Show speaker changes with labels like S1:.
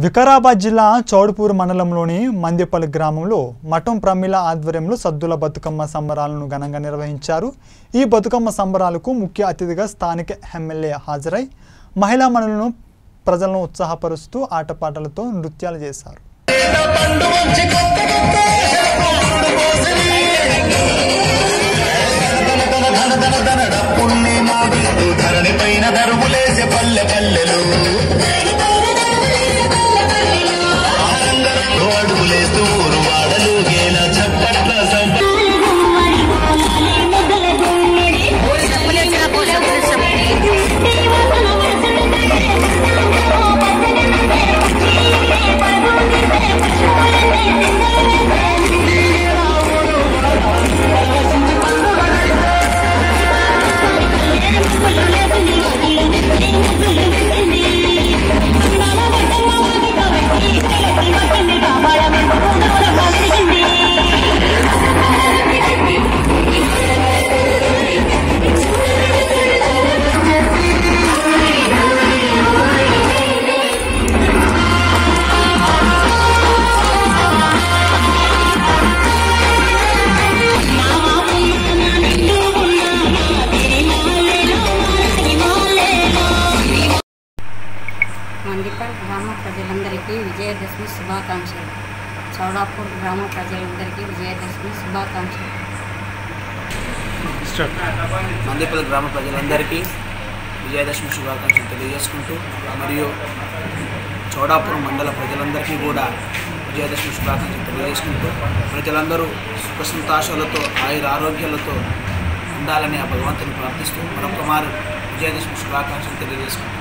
S1: వికారాబాద్ జిల్లా చౌడుపూర్ మండలంలోని మందేపల్లి గ్రామంలో మఠం ప్రమిళ ఆధ్వర్యంలో సద్దుల బతుకమ్మ సంబరాలను ఘనంగా నిర్వహించారు ఈ బతుకమ్మ సంబరాలకు ముఖ్య అతిథిగా స్థానిక ఎమ్మెల్యే హాజరై మహిళా మనులను ప్రజలను ఉత్సాహపరుస్తూ ఆటపాటలతో నృత్యాలు చేశారు
S2: పుణ్ణి మోగిస్తూ ధరణి పైన దరువులేసే పల్లె పల్లెలు ఆనందరంలో అడుగులేస్తూ ఊరు వాడలు గేల చప్పట్ల సంప
S3: మండిపల్ గ్రామ ప్రజలందరికీ విజయదశమి శుభాకాంక్షలు చౌడాపూర్ గ్రామ ప్రజలందరికీ విజయదశమి శుభాకాంక్షలు
S4: మందేపల్లి గ్రామ ప్రజలందరికీ విజయదశమి శుభాకాంక్షలు తెలియజేసుకుంటూ మరియు చౌడాపురం మండల ప్రజలందరికీ కూడా విజయదశమి శుభాకాంక్షలు తెలియజేసుకుంటూ ప్రజలందరూ సుఖ సంతోషాలతో ఆయుర ఆరోగ్యాలతో ఉండాలని ఆ భగవంతుని ప్రార్థిస్తూ మరొక మారు విజయదశమి శుభాకాంక్షలు తెలియజేసుకుంటూ